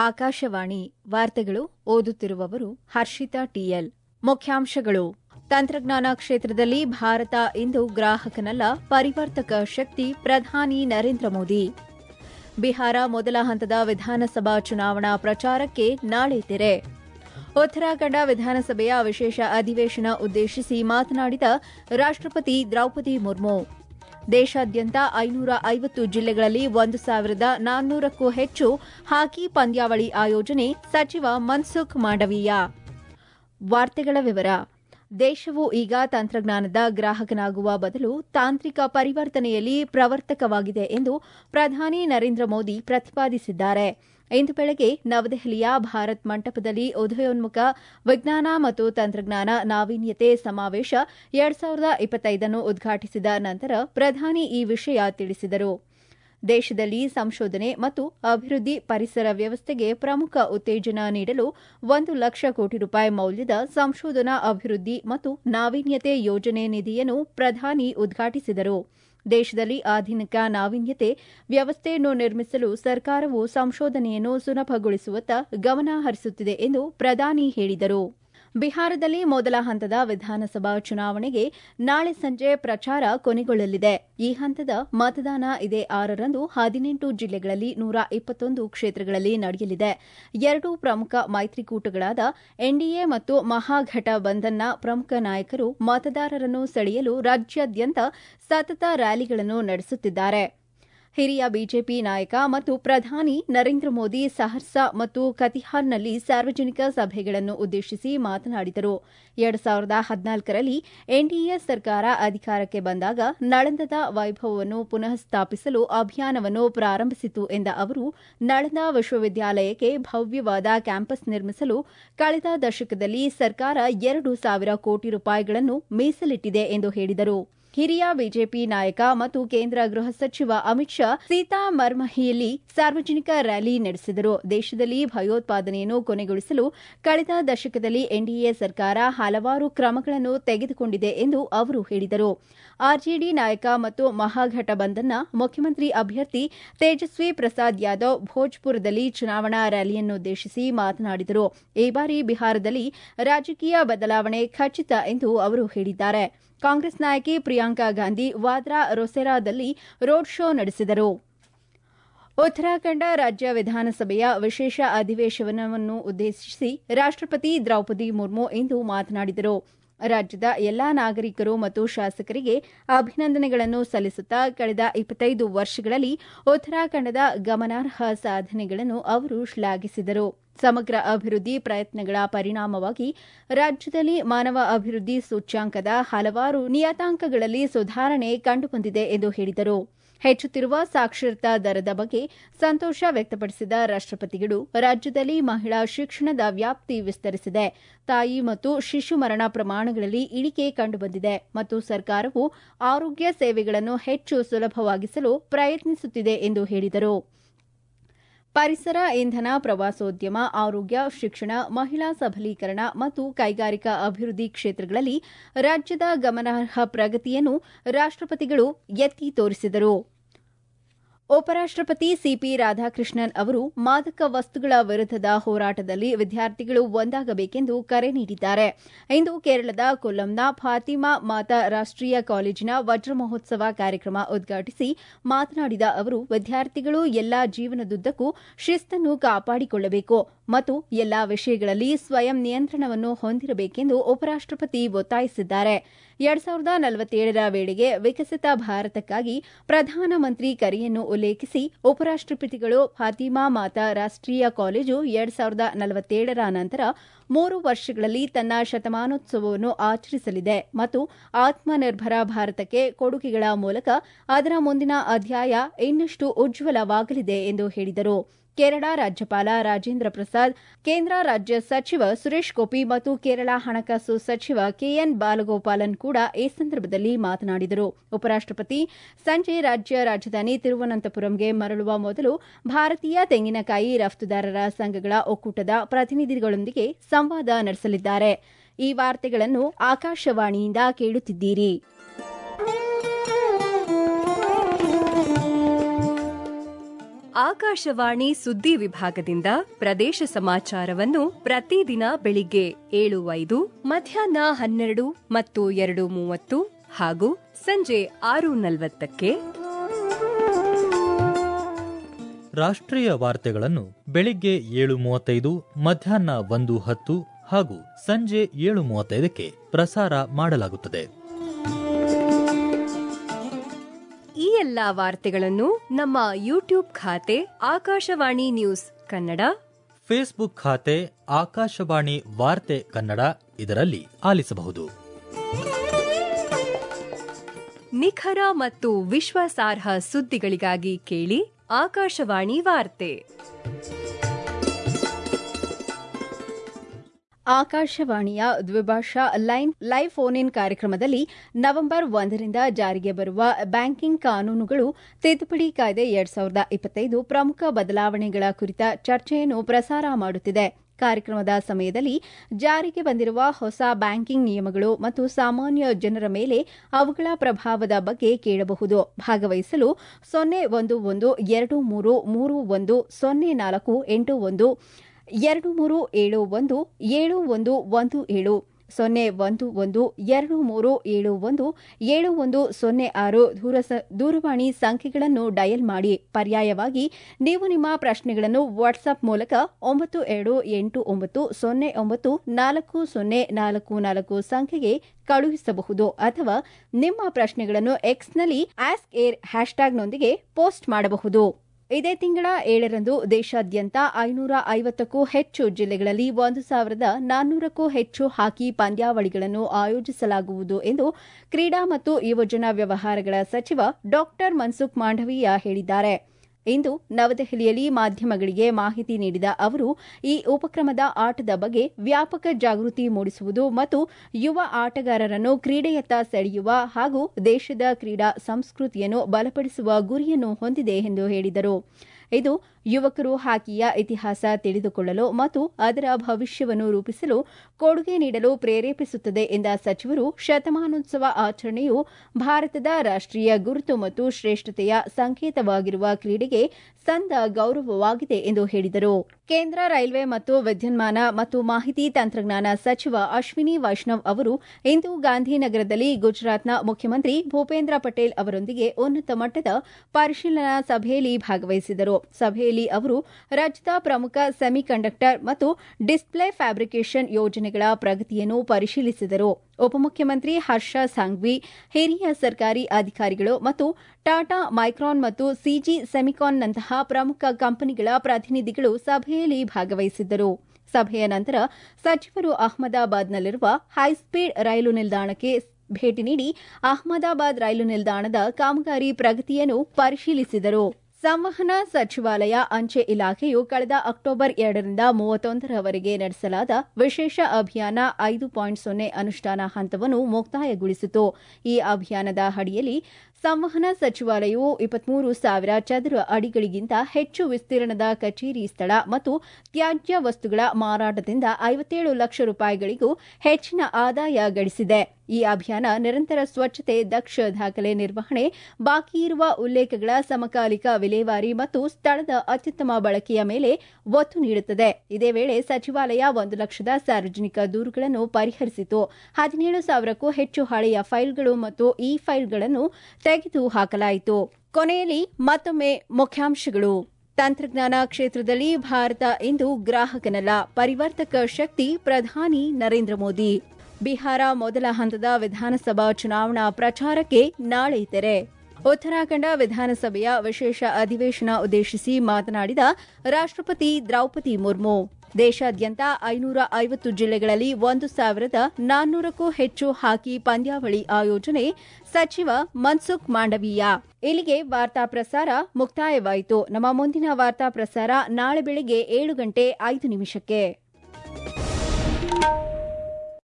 ಆಕಾಶವಾಣಿ ವಾರ್ತೆಗಳು ಓದುತ್ತಿರುವವರು ಹರ್ಷಿತಾ ಟಿಎಲ್ ಮುಖ್ಯಾಂಶಗಳು ತಂತ್ರಜ್ಞಾನ ಕ್ಷೇತ್ರದಲ್ಲಿ ಭಾರತ ಇಂದು ಗ್ರಾಹಕನಲ್ಲ ಪರಿವರ್ತಕ ಶಕ್ತಿ ಪ್ರಧಾನಿ ನರೇಂದ್ರ ಮೋದಿ ಬಿಹಾರ ಮೊದಲ ಹಂತದ ವಿಧಾನಸಭಾ ಚುನಾವಣಾ ಪ್ರಚಾರಕ್ಕೆ ನಾಳೆ ತೆರೆ ಉತ್ತರಾಖಂಡ ವಿಧಾನಸಭೆಯ ವಿಶೇಷ ಅಧಿವೇಶನ ಉದ್ದೇಶಿಸಿ ಮಾತನಾಡಿದ ರಾಷ್ಟಪತಿ ದ್ರೌಪದಿ ಮುರ್ಮು ದೇಶಾದ್ಯಂತ ಐನೂರ ಐವತ್ತು ಜಿಲ್ಲೆಗಳಲ್ಲಿ ಒಂದು ಸಾವಿರದ ನಾನ್ನೂರಕ್ಕೂ ಹೆಚ್ಚು ಹಾಕಿ ಪಂದ್ಯಾವಳಿ ಆಯೋಜನೆ ಸಚಿವ ಮನ್ಸುಖ್ ಮಾಂಡವೀಯ ವಾರ್ತೆಗಳ ವಿವರ ದೇಶವು ಈಗ ತಂತ್ರಜ್ಞಾನದ ಗ್ರಾಹಕನಾಗುವ ಬದಲು ತಾಂತ್ರಿಕ ಪರಿವರ್ತನೆಯಲ್ಲಿ ಪ್ರವರ್ತಕವಾಗಿದೆ ಎಂದು ಪ್ರಧಾನಿ ನರೇಂದ್ರ ಮೋದಿ ಪ್ರತಿಪಾದಿಸಿದ್ದಾರೆ ಇಂದು ಬೆಳಗ್ಗೆ ನವದೆಹಲಿಯ ಭಾರತ್ ಮಂಟಪದಲ್ಲಿ ಉದಯೋನ್ಮುಖ ವಿಜ್ಞಾನ ಮತ್ತು ತಂತ್ರಜ್ಞಾನ ನಾವೀನ್ಯತೆ ಸಮಾವೇಶ ಎರಡ್ ಸಾವಿರದ ಇಪ್ಪತ್ತೈದನ್ನು ಉದ್ಘಾಟಿಸಿದ ನಂತರ ಪ್ರಧಾನಿ ಈ ವಿಷಯ ತಿಳಿಸಿದರು ದೇಶದಲ್ಲಿ ಸಂಶೋಧನೆ ಮತ್ತು ಅಭಿವೃದ್ಧಿ ಪರಿಸರ ವ್ಯವಸ್ಥೆಗೆ ಪ್ರಮುಖ ಉತ್ತೇಜನ ನೀಡಲು ಒಂದು ಲಕ್ಷ ಕೋಟಿ ರೂಪಾಯಿ ಮೌಲ್ಯದ ಸಂಶೋಧನಾ ಅಭಿವೃದ್ಧಿ ಮತ್ತು ನಾವೀನ್ಯತೆ ಯೋಜನೆ ನಿಧಿಯನ್ನು ಪ್ರಧಾನಿ ಉದ್ಘಾಟಿಸಿದರು ದೇಶದಲ್ಲಿ ಆಧುನಿಕ ನಾವೀನ್ಯತೆ ವ್ಯವಸ್ಥೆಯನ್ನು ನಿರ್ಮಿಸಲು ಸರ್ಕಾರವು ಸಂಶೋಧನೆಯನ್ನು ಸುಲಭಗೊಳಿಸುವತ್ತ ಗಮನ ಹರಿಸುತ್ತಿದೆ ಎಂದು ಪ್ರಧಾನಿ ಹೇಳಿದರು ಬಿಹಾರದಲ್ಲಿ ಮೊದಲ ಹಂತದ ವಿಧಾನಸಭಾ ಚುನಾವಣೆಗೆ ನಾಳೆ ಸಂಜೆ ಪ್ರಚಾರ ಕೊನೆಗೊಳ್ಳಲಿದೆ ಈ ಹಂತದ ಮತದಾನ ಇದೇ ಆರರಂದು ಹದಿನೆಂಟು ಜಿಲ್ಲೆಗಳಲ್ಲಿ ನೂರ ಇಪ್ಪತ್ತೊಂದು ಕ್ಷೇತ್ರಗಳಲ್ಲಿ ನಡೆಯಲಿದೆ ಎರಡು ಪ್ರಮುಖ ಮೈತ್ರಿಕೂಟಗಳಾದ ಎನ್ಡಿಎ ಮತ್ತು ಮಹಾಘಟಬಂಧನ್ನ ಪ್ರಮುಖ ನಾಯಕರು ಮತದಾರರನ್ನು ಸೆಳೆಯಲು ರಾಜ್ಯಾದ್ಯಂತ ಸತತ ರ್ಯಾಲಿಗಳನ್ನು ನಡೆಸುತ್ತಿದ್ದಾರೆ ಹಿರಿಯ ಬಿಜೆಪಿ ನಾಯಕ ಮತ್ತು ಪ್ರಧಾನಿ ನರೇಂದ್ರ ಮೋದಿ ಸಹರ್ಸಾ ಮತ್ತು ಕತಿಹಾರ್ನಲ್ಲಿ ಸಾರ್ವಜನಿಕ ಸಭೆಗಳನ್ನು ಉದ್ದೇಶಿಸಿ ಮಾತನಾಡಿದರು ಎರಡು ಸಾವಿರದ ಹದಿನಾಲ್ಕರಲ್ಲಿ ಎನ್ಡಿಎ ಸರ್ಕಾರ ಅಧಿಕಾರಕ್ಕೆ ಬಂದಾಗ ನಳಂದದ ವೈಭವವನ್ನು ಪುನಃ ಸ್ಥಾಪಿಸಲು ಅಭಿಯಾನವನ್ನು ಪ್ರಾರಂಭಿಸಿತು ಎಂದ ಅವರು ನಳಂದ ವಿಶ್ವವಿದ್ಯಾಲಯಕ್ಕೆ ಭವ್ಯವಾದ ಕ್ಯಾಂಪಸ್ ನಿರ್ಮಿಸಲು ಕಳೆದ ದಶಕದಲ್ಲಿ ಸರ್ಕಾರ ಎರಡು ಸಾವಿರ ಕೋಟಿ ರೂಪಾಯಿಗಳನ್ನು ಮೀಸಲಿಟ್ಟಿದೆ ಎಂದು ಹೇಳಿದರು ಹಿರಿಯ ಬಿಜೆಪಿ ನಾಯಕ ಮತ್ತು ಕೇಂದ್ರ ಗೃಹ ಸಚಿವ ಅಮಿತ್ ಶಾ ಸೀತಾಮರ್ಮಹಿಯಲ್ಲಿ ಸಾರ್ವಜನಿಕ ರ್ಯಾಲಿ ನಡೆಸಿದರು ದೇಶದಲ್ಲಿ ಭಯೋತ್ಪಾದನೆಯನ್ನು ಕೊನೆಗೊಳಿಸಲು ಕಳೆದ ದಶಕದಲ್ಲಿ ಎನ್ಡಿಎ ಸರ್ಕಾರ ಹಲವಾರು ಕ್ರಮಗಳನ್ನು ತೆಗೆದುಕೊಂಡಿದೆ ಎಂದು ಅವರು ಹೇಳಿದರು ಆರ್ಜೆಡಿ ನಾಯಕ ಮತ್ತು ಮಹಾಘಟಬಂಧನ್ನ ಮುಖ್ಯಮಂತ್ರಿ ಅಭ್ಯರ್ಥಿ ತೇಜಸ್ವಿ ಪ್ರಸಾದ್ ಯಾದವ್ ಭೋಜ್ಪುರದಲ್ಲಿ ಚುನಾವಣಾ ರ್ಯಾಲಿಯನ್ನುದ್ದೇಶಿಸಿ ಮಾತನಾಡಿದರು ಈ ಬಾರಿ ಬಿಹಾರದಲ್ಲಿ ರಾಜಕೀಯ ಬದಲಾವಣೆ ಖಚಿತ ಎಂದು ಅವರು ಹೇಳಿದ್ದಾರೆ ಕಾಂಗ್ರೆಸ್ ನಾಯಕಿ ಪ್ರಿಯಾಂಕಾ ಗಾಂಧಿ ವಾದ್ರಾ ರೊಸೆರಾದಲ್ಲಿ ರೋಡ್ ಶೋ ನಡೆಸಿದರು ಉತ್ತರಾಖಂಡ ರಾಜ್ಯ ವಿಧಾನಸಭೆಯ ವಿಶೇಷ ಅಧಿವೇಶನವನ್ನು ಉದ್ದೇಶಿಸಿ ರಾಷ್ಟಪತಿ ದ್ರೌಪದಿ ಮುರ್ಮು ಇಂದು ಮಾತನಾಡಿದರು ರಾಜ್ಯದ ಎಲ್ಲಾ ನಾಗರಿಕರು ಮತ್ತು ಶಾಸಕರಿಗೆ ಅಭಿನಂದನೆಗಳನ್ನು ಸಲ್ಲಿಸುತ್ತಾ ಕಳೆದ ಇಪ್ಪತ್ತೈದು ವರ್ಷಗಳಲ್ಲಿ ಉತ್ತರಾಖಂಡದ ಗಮನಾರ್ಹ ಸಾಧನೆಗಳನ್ನು ಅವರು ಶ್ಲಾಘಿಸಿದರು ಸಮಗ್ರ ಅಭಿವೃದ್ಧಿ ಪ್ರಯತ್ನಗಳ ಪರಿಣಾಮವಾಗಿ ರಾಜ್ಯದಲ್ಲಿ ಮಾನವ ಅಭಿವೃದ್ಧಿ ಸೂಚ್ಯಾಂಕದ ಹಲವಾರು ನಿಯತಾಂಕಗಳಲ್ಲಿ ಸುಧಾರಣೆ ಕಂಡುಬಂದಿದೆ ಎಂದು ಹೇಳಿದರು ಹೆಚ್ಚುತ್ತಿರುವ ಸಾಕ್ಷರತಾ ದರದ ಬಗ್ಗೆ ಸಂತೋಷ ವ್ಯಕ್ತಪಡಿಸಿದ ರಾಷ್ಟಪತಿಗಳು ರಾಜ್ಯದಲ್ಲಿ ಮಹಿಳಾ ಶಿಕ್ಷಣದ ವ್ಯಾಪ್ತಿ ವಿಸ್ತರಿಸಿದೆ ತಾಯಿ ಮತ್ತು ಶಿಶು ಮರಣ ಪ್ರಮಾಣಗಳಲ್ಲಿ ಇಳಿಕೆ ಕಂಡುಬಂದಿದೆ ಮತ್ತು ಸರ್ಕಾರವು ಆರೋಗ್ಯ ಸೇವೆಗಳನ್ನು ಹೆಚ್ಚು ಸುಲಭವಾಗಿಸಲು ಪ್ರಯತ್ನಿಸುತ್ತಿದೆ ಎಂದು ಹೇಳಿದರು ಪರಿಸರ ಇಂಧನ ಪ್ರವಾಸೋದ್ಯಮ ಆರೋಗ್ಯ ಶಿಕ್ಷಣ ಮಹಿಳಾ ಸಬಲೀಕರಣ ಮತ್ತು ಕೈಗಾರಿಕಾ ಅಭಿವೃದ್ಧಿ ಕ್ಷೇತ್ರಗಳಲ್ಲಿ ರಾಜ್ಯದ ಗಮನಾರ್ಹ ಪ್ರಗತಿಯನ್ನು ರಾಷ್ಟಪತಿಗಳು ಎತ್ತಿ ತೋರಿಸಿದರು ಉಪರಾಷ್ಟಪತಿ ಸಿಪಿ ರಾಧಾಕೃಷ್ಣನ್ ಅವರು ಮಾದಕ ವಸ್ತುಗಳ ವಿರುದ್ದದ ಹೋರಾಟದಲ್ಲಿ ವಿದ್ಯಾರ್ಥಿಗಳು ಒಂದಾಗಬೇಕೆಂದು ಕರೆ ನೀಡಿದ್ದಾರೆ ಇಂದು ಕೇರಳದ ಕೊಲ್ಲಂನ ಫಾತಿಮಾ ಮಾತಾ ರಾಷ್ಟೀಯ ಕಾಲೇಜಿನ ವಜ್ರ ಮಹೋತ್ಸವ ಕಾರ್ಯಕ್ರಮ ಉದ್ಘಾಟಿಸಿ ಮಾತನಾಡಿದ ಅವರು ವಿದ್ಯಾರ್ಥಿಗಳು ಎಲ್ಲಾ ಜೀವನದುದ್ದಕ್ಕೂ ಶಿಸ್ತನ್ನು ಕಾಪಾಡಿಕೊಳ್ಳಬೇಕು ಮತ್ತು ಎಲ್ಲಾ ವಿಷಯಗಳಲ್ಲಿ ಸ್ವಯಂ ನಿಯಂತ್ರಣವನ್ನು ಹೊಂದಿರಬೇಕೆಂದು ಉಪರಾಷ್ಟಪತಿ ಒತ್ತಾಯಿಸಿದ್ದಾರೆ ಎರಡ್ ಸಾವಿರದ ನಲವತ್ತೇಳರ ವೇಳೆಗೆ ವಿಕಸಿತ ಭಾರತಕ್ಕಾಗಿ ಪ್ರಧಾನಮಂತ್ರಿ ಕರೆಯನ್ನು ಉಲ್ಲೇಖಿಸಿ ಉಪರಾಷ್ಟಪತಿಗಳು ಫಾತಿಮಾ ಮಾತಾ ರಾಷ್ಟೀಯ ಕಾಲೇಜು ಎರಡ್ ಸಾವಿರದ ನಲವತ್ತೇಳರ ನಂತರ ಮೂರು ವರ್ಷಗಳಲ್ಲಿ ತನ್ನ ಶತಮಾನೋತ್ಸವವನ್ನು ಆಚರಿಸಲಿದೆ ಮತ್ತು ಆತ್ಮನಿರ್ಭರ ಭಾರತಕ್ಕೆ ಕೊಡುಗೆಗಳ ಮೂಲಕ ಅದರ ಮುಂದಿನ ಅಧ್ಯಾಯ ಇನ್ನಷ್ಟು ಉಜ್ವಲವಾಗಲಿದೆ ಎಂದು ಹೇಳಿದರು ಕೇರಳ ರಾಜ್ಯಪಾಲ ರಾಜೇಂದ್ರ ಪ್ರಸಾದ್ ಕೇಂದ್ರ ರಾಜ್ಯ ಸಚಿವ ಸುರೇಶ್ ಗೋಪಿ ಮತ್ತು ಕೇರಳ ಹಣಕಾಸು ಸಚಿವ ಕೆಎನ್ ಬಾಲಗೋಪಾಲನ್ ಕೂಡ ಈ ಸಂದರ್ಭದಲ್ಲಿ ಮಾತನಾಡಿದರು ಉಪರಾಷ್ಟಪತಿ ಸಂಜೆ ರಾಜ್ಯ ರಾಜಧಾನಿ ತಿರುವನಂತಪುರಂಗೆ ಮರಳುವ ಮೊದಲು ಭಾರತೀಯ ತೆಂಗಿನಕಾಯಿ ರಫ್ತುದಾರರ ಸಂಘಗಳ ಒಕ್ಕೂಟದ ಪ್ರತಿನಿಧಿಗಳೊಂದಿಗೆ ಸಂವಾದ ನಡೆಸಲಿದ್ದಾರೆ ಈ ವಾರ್ತೆಗಳನ್ನು ಆಕಾಶವಾಣಿಯಿಂದ ಕೇಳುತ್ತಿದ್ದೀರಿ ಆಕಾಶವಾಣಿ ಸುದ್ದಿ ವಿಭಾಗದಿಂದ ಪ್ರದೇಶ ಸಮಾಚಾರವನ್ನು ಪ್ರತಿದಿನ ಬೆಳಿಗ್ಗೆ ಏಳು ಐದು ಮಧ್ಯಾಹ್ನ ಹನ್ನೆರಡು ಮತ್ತು ಎರಡು ಮೂವತ್ತು ಹಾಗೂ ಸಂಜೆ ಆರು ನಲವತ್ತಕ್ಕೆ ರಾಷ್ಟ್ರೀಯ ವಾರ್ತೆಗಳನ್ನು ಬೆಳಿಗ್ಗೆ ಏಳು ಮೂವತ್ತೈದು ಮಧ್ಯಾಹ್ನ ಒಂದು ಹತ್ತು ಹಾಗೂ ಸಂಜೆ ಏಳು ಮೂವತ್ತೈದಕ್ಕೆ ಪ್ರಸಾರ ಮಾಡಲಾಗುತ್ತದೆ ಈ ಎಲ್ಲಾ ವಾರ್ತೆಗಳನ್ನು ನಮ್ಮ ಯೂಟ್ಯೂಬ್ ಖಾತೆ ಆಕಾಶವಾಣಿ ನ್ಯೂಸ್ ಕನ್ನಡ ಫೇಸ್ಬುಕ್ ಖಾತೆ ಆಕಾಶವಾಣಿ ವಾರ್ತೆ ಕನ್ನಡ ಇದರಲ್ಲಿ ಆಲಿಸಬಹುದು ನಿಖರ ಮತ್ತು ವಿಶ್ವಾಸಾರ್ಹ ಸುದ್ದಿಗಳಿಗಾಗಿ ಕೇಳಿ ಆಕಾಶವಾಣಿ ವಾರ್ತೆ ಆಕಾಶವಾಣಿಯ ದ್ವಿಭಾಷಾ ಲೈನ್ ಲೈವ್ ಫೋನ್ ಇನ್ ಕಾರ್ಯಕ್ರಮದಲ್ಲಿ ನವೆಂಬರ್ ಒಂದರಿಂದ ಜಾರಿಗೆ ಬರುವ ಬ್ಯಾಂಕಿಂಗ್ ಕಾನೂನುಗಳು ತಿದ್ದುಪಡಿ ಕಾಯ್ದೆ ಎರಡ್ ಸಾವಿರದ ಇಪ್ಪತ್ತೈದು ಪ್ರಮುಖ ಬದಲಾವಣೆಗಳ ಕುರಿತ ಚರ್ಚೆಯನ್ನು ಪ್ರಸಾರ ಮಾಡುತ್ತಿದೆ ಕಾರ್ಯಕ್ರಮದ ಸಮಯದಲ್ಲಿ ಜಾರಿಗೆ ಬಂದಿರುವ ಹೊಸ ಬ್ಯಾಂಕಿಂಗ್ ನಿಯಮಗಳು ಮತ್ತು ಸಾಮಾನ್ಯ ಜನರ ಮೇಲೆ ಅವುಗಳ ಪ್ರಭಾವದ ಬಗ್ಗೆ ಕೇಳಬಹುದು ಭಾಗವಹಿಸಲು ಸೊನ್ನೆ ಒಂದು ಒಂದು ಎರಡು ಮೂರು ಮೂರು ಒಂದು ಸೊನ್ನೆ ನಾಲ್ಕು ಎಂಟು ಒಂದು ಎರಡು ಮೂರು ಏಳು ಒಂದು ಏಳು ಒಂದು ಒಂದು ಏಳು ಸೊನ್ನೆ ಒಂದು ಒಂದು ಎರಡು ಮೂರು ಏಳು ಒಂದು ಏಳು ಒಂದು ಸೊನ್ನೆ ಆರು ದೂರವಾಣಿ ಸಂಖ್ಯೆಗಳನ್ನು ಡಯಲ್ ಮಾಡಿ ಪರ್ಯಾಯವಾಗಿ ನೀವು ನಿಮ್ಮ ಪ್ರಶ್ನೆಗಳನ್ನು ವಾಟ್ಸ್ಆಪ್ ಮೂಲಕ ಒಂಬತ್ತು ಎರಡು ಎಂಟು ಒಂಬತ್ತು ಸೊನ್ನೆ ಒಂಬತ್ತು ನಾಲ್ಕು ಸೊನ್ನೆ ನಾಲ್ಕು ನಾಲ್ಕು ಸಂಖ್ಯೆಗೆ ಕಳುಹಿಸಬಹುದು ಅಥವಾ ನಿಮ್ಮ ಪ್ರಶ್ನೆಗಳನ್ನು ಎಕ್ಸ್ನಲ್ಲಿ ಆಸ್ಕ್ ಏರ್ ಹ್ಯಾಶ್ಟ್ಯಾಗ್ನೊಂದಿಗೆ ಪೋಸ್ಟ್ ಮಾಡಬಹುದು ಇದೇ ತಿಂಗಳ ಏಳರಂದು ದೇಶಾದ್ಯಂತ ಐನೂರ ಐವತ್ತಕ್ಕೂ ಹೆಚ್ಚು ಜಿಲ್ಲೆಗಳಲ್ಲಿ ಒಂದು ಸಾವಿರದ ನಾನ್ನೂರಕ್ಕೂ ಹೆಚ್ಚು ಹಾಕಿ ಪಂದ್ಯಾವಳಿಗಳನ್ನು ಆಯೋಜಿಸಲಾಗುವುದು ಎಂದು ಕ್ರೀಡಾ ಮತ್ತು ಯುವಜನ ವ್ಯವಹಾರಗಳ ಸಚಿವ ಡಾ ಮನ್ಸುಖ್ ಮಾಂಡವೀಯ ಹೇಳಿದ್ದಾರೆ ಇಂದು ನವದೆಹಲಿಯಲ್ಲಿ ಮಾಧ್ಯಮಗಳಿಗೆ ಮಾಹಿತಿ ನೀಡಿದ ಅವರು ಈ ಉಪಕ್ರಮದ ಆಟದ ಬಗ್ಗೆ ವ್ಯಾಪಕ ಜಾಗೃತಿ ಮೂಡಿಸುವುದು ಮತ್ತು ಯುವ ಆಟಗಾರರನ್ನು ಕ್ರೀಡೆಯತ್ತ ಸೆಳೆಯುವ ಹಾಗೂ ದೇಶದ ಕ್ರೀಡಾ ಸಂಸ್ಕೃತಿಯನ್ನು ಬಲಪಡಿಸುವ ಗುರಿಯನ್ನು ಹೊಂದಿದೆ ಎಂದು ಹೇಳಿದರು ಇದು ಯುವಕರು ಹಾಕಿಯ ಇತಿಹಾಸ ತಿಳಿದುಕೊಳ್ಳಲು ಮತ್ತು ಅದರ ಭವಿಷ್ಯವನ್ನು ರೂಪಿಸಲು ಕೊಡುಗೆ ನೀಡಲು ಪ್ರೇರೇಪಿಸುತ್ತದೆ ಎಂದ ಸಚಿವರು ಶತಮಾನೋತ್ಸವ ಆಚರಣೆಯು ಭಾರತದ ರಾಷ್ಟೀಯ ಗುರುತು ಮತ್ತು ಶ್ರೇಷ್ಠತೆಯ ಸಂಕೇತವಾಗಿರುವ ಕ್ರೀಡೆಗೆ ಸಂದ ಗೌರವವಾಗಿದೆ ಎಂದು ಹೇಳಿದರು ಕೇಂದ್ರ ರೈಲ್ವೆ ಮತ್ತು ವಿದ್ಯುನ್ಮಾನ ಮತ್ತು ಮಾಹಿತಿ ತಂತ್ರಜ್ಞಾನ ಸಚಿವ ಅಶ್ವಿನಿ ವೈಷ್ಣವ್ ಅವರು ಇಂದು ಗಾಂಧಿನಗರದಲ್ಲಿ ಗುಜರಾತ್ನ ಮುಖ್ಯಮಂತ್ರಿ ಭೂಪೇಂದ್ರ ಪಟೇಲ್ ಅವರೊಂದಿಗೆ ಉನ್ನತ ಮಟ್ಟದ ಪರಿಶೀಲನಾ ಸಭೆಯಲ್ಲಿ ಭಾಗವಹಿಸಿದರು ಸಭೆಯಲ್ಲಿ ಅವರು ರಾಜ್ಯದ ಪ್ರಮುಖ ಸೆಮಿಕಂಡಕ್ಟರ್ ಮತ್ತು ಡಿಸ್ಪ್ಲೇ ಫ್ಯಾಬ್ರಿಕೇಷನ್ ಯೋಜನೆಗಳ ಪ್ರಗತಿಯನ್ನು ಪರಿಶೀಲಿಸಿದರು ಉಪಮುಖ್ಯಮಂತ್ರಿ ಹರ್ಷ ಸಾಂಘ್ವಿ ಹಿರಿಯ ಸರ್ಕಾರಿ ಅಧಿಕಾರಿಗಳು ಮತ್ತು ಟಾಟಾ ಮೈಕ್ರಾನ್ ಮತ್ತು ಸಿಜಿ ಸೆಮಿಕಾನ್ನಂತಹ ಪ್ರಮುಖ ಕಂಪನಿಗಳ ಪ್ರತಿನಿಧಿಗಳು ಸಭೆಯಲ್ಲಿ ಭಾಗವಹಿಸಿದ್ದರು ಸಭೆಯ ನಂತರ ಸಚಿವರು ಅಹಮದಾಬಾದ್ನಲ್ಲಿರುವ ಹೈಸ್ಪೀಡ್ ರೈಲು ನಿಲ್ದಾಣಕ್ಕೆ ಭೇಟಿ ನೀಡಿ ಅಹಮದಾಬಾದ್ ರೈಲು ನಿಲ್ದಾಣದ ಕಾಮಗಾರಿ ಪ್ರಗತಿಯನ್ನು ಪರಿಶೀಲಿಸಿದರು ಸಂವಹನ ಸಚಿವಾಲಯ ಅಂಚೆ ಇಲಾಖೆಯು ಕಳೆದ ಅಕ್ಟೋಬರ್ ಎರಡರಿಂದ ಮೂವತ್ತೊಂದರವರೆಗೆ ನಡೆಸಲಾದ ವಿಶೇಷ ಅಭಿಯಾನ ಐದು ಪಾಯಿಂಟ್ ಸೊನ್ನೆ ಅನುಷ್ಠಾನ ಹಂತವನ್ನು ಮುಕ್ತಾಯಗೊಳಿಸಿತು ಈ ಅಭಿಯಾನದ ಅಡಿಯಲ್ಲಿ ಸಂವಹನ ಸಚಿವಾಲಯವು ಇಪ್ಪತ್ಮೂರು ಸಾವಿರ ಚದುರ ಅಡಿಗಳಿಗಿಂತ ಹೆಚ್ಚು ವಿಸ್ತೀರ್ಣದ ಕಚೇರಿ ಸ್ಥಳ ಮತ್ತು ತ್ಯಾಜ್ಯ ವಸ್ತುಗಳ ಮಾರಾಟದಿಂದ ಐವತ್ತೇಳು ಲಕ್ಷ ರೂಪಾಯಿಗಳಿಗೂ ಹೆಚ್ಚಿನ ಆದಾಯ ಗಳಿಸಿದೆ ಈ ಅಭಿಯಾನ ನಿರಂತರ ಸ್ವಚ್ಛತೆ ದಕ್ಷ ದಾಖಲೆ ನಿರ್ವಹಣೆ ಬಾಕಿ ಇರುವ ಉಲ್ಲೇಖಗಳ ಸಮಕಾಲಿಕ ವಿಲೇವಾರಿ ಮತ್ತು ಸ್ಥಳದ ಅತ್ಯುತ್ತಮ ಬಳಕೆಯ ಮೇಲೆ ಒತ್ತು ನೀಡುತ್ತದೆ ಇದೇ ವೇಳೆ ಸಚಿವಾಲಯ ಒಂದು ಲಕ್ಷದ ಸಾರ್ವಜನಿಕ ದೂರುಗಳನ್ನು ಪರಿಹರಿಸಿತು ಹದಿನೇಳು ಸಾವಿರಕ್ಕೂ ಹೆಚ್ಚು ಹಳೆಯ ಫೈಲ್ಗಳು ಮತ್ತು ಇ ಫೈಲ್ಗಳನ್ನು ತೆಗೆದು ಹಾಕಲಾಯಿತು ಕೊನೆಯಲ್ಲಿ ಮತ್ತೊಮ್ಮೆ ಮುಖ್ಯಾಂಶಗಳು ತಂತ್ರಜ್ಞಾನ ಕ್ಷೇತ್ರದಲ್ಲಿ ಭಾರತ ಇಂದು ಗ್ರಾಹಕನಲ್ಲ ಪರಿವರ್ತಕ ಶಕ್ತಿ ಪ್ರಧಾನಿ ನರೇಂದ್ರ ಮೋದಿ ಬಿಹಾರ ಮೊದಲ ಹಂತದ ವಿಧಾನಸಭಾ ಚುನಾವಣಾ ಪ್ರಚಾರಕ್ಕೆ ನಾಳೆ ತೆರೆ ಉತ್ತರಾಖಂಡ ವಿಧಾನಸಭೆಯ ವಿಶೇಷ ಅಧಿವೇಶನ ಉದ್ದೇಶಿಸಿ ಮಾತನಾಡಿದ ರಾಷ್ಟ್ರಪತಿ ದ್ರೌಪದಿ ಮುರ್ಮು ದೇಶಾದ್ಯಂತ ಐನೂರ ಐವತ್ತು ಜಿಲ್ಲೆಗಳಲ್ಲಿ ಒಂದು ಸಾವಿರದ ನಾನ್ನೂರಕ್ಕೂ ಹೆಚ್ಚು ಹಾಕಿ ಪಂದ್ಯಾವಳಿ ಆಯೋಜನೆ ಸಚಿವ ಮನ್ಸುಖ್ ಮಾಂಡವೀಯ ಇಲ್ಲಿಗೆ ವಾರ್ತಾ ಪ್ರಸಾರ ಮುಕ್ತಾಯವಾಯಿತು ನಮ್ಮ ಮುಂದಿನ ವಾರ್ತಾ ಪ್ರಸಾರ ನಾಳೆ ಬೆಳಗ್ಗೆ ಏಳು ಗಂಟೆ ಐದು ನಿಮಿಷಕ್ಕೆ